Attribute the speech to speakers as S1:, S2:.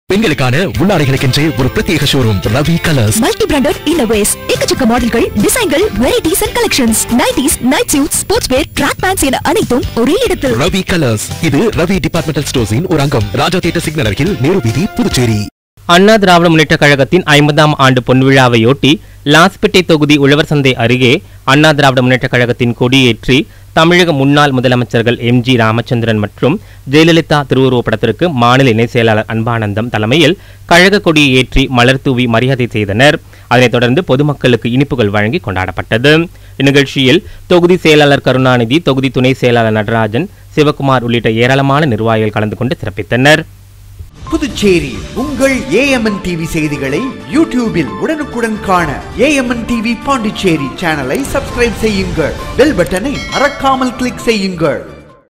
S1: பெண்களுக்கான உள்ளாடைகளுக்கென்றே ஒரு பிரத்யேக showroom Ravi colours
S2: multi branded innerwears எக்கச்சக்க மாடல்கள் டிசைன்கள் varieties and collections nighties night suit sports wear track pants என அனைத்தும் ஒரே இடத்தில்
S1: ரவி கலர்ஸ் இது ரவி டிபார்ட்மெண்டல் ஸ்டோர்ஸின் ஒரு அங்கம் ராஜா தியேட்டர் சிக்னல் அருகில் நேரு வீதி புதுச்சேரி
S3: அண்ணா திராவிட முன்னேற்ற கழகத்தின் ஐம்பதாம் ஆண்டு பொன்விழாவையொட்டி லாஸ்பேட்டை தொகுதி உழவர் சந்தை அருகே அண்ணா திராவிட முன்னேற்ற கழகத்தின் கொடியேற்றி தமிழக முன்னாள் முதலமைச்சர்கள் எம் ஜி ராமச்சந்திரன் மற்றும் ஜெயலலிதா திருவுருவப் படத்திற்கு மாநில இணை செயலாளர் அன்பானந்தம் தலைமையில் கழக கொடியை ஏற்றி மலர் தூவி மரியாதை செய்தனர் அதனைத் தொடர்ந்து பொதுமக்களுக்கு இனிப்புகள் வழங்கி கொண்டாடப்பட்டது இந்நிகழ்ச்சியில் தொகுதி செயலாளர் கருணாநிதி தொகுதி துணை செயலாளர் நடராஜன் சிவகுமார் உள்ளிட்ட ஏராளமான நிர்வாகிகள் கலந்து கொண்டு சிறப்பித்தனர்
S4: புதுச்சேரி உங்கள் ஏஎம்என் டிவி செய்திகளை யூடியூபில் உடனுக்குடன் காண ஏஎம்என் டிவி பாண்டிச்சேரி சேனலை சப்ஸ்கிரைப் செய்யுங்கள் பெல் பட்டனை மறக்காமல் கிளிக் செய்யுங்கள்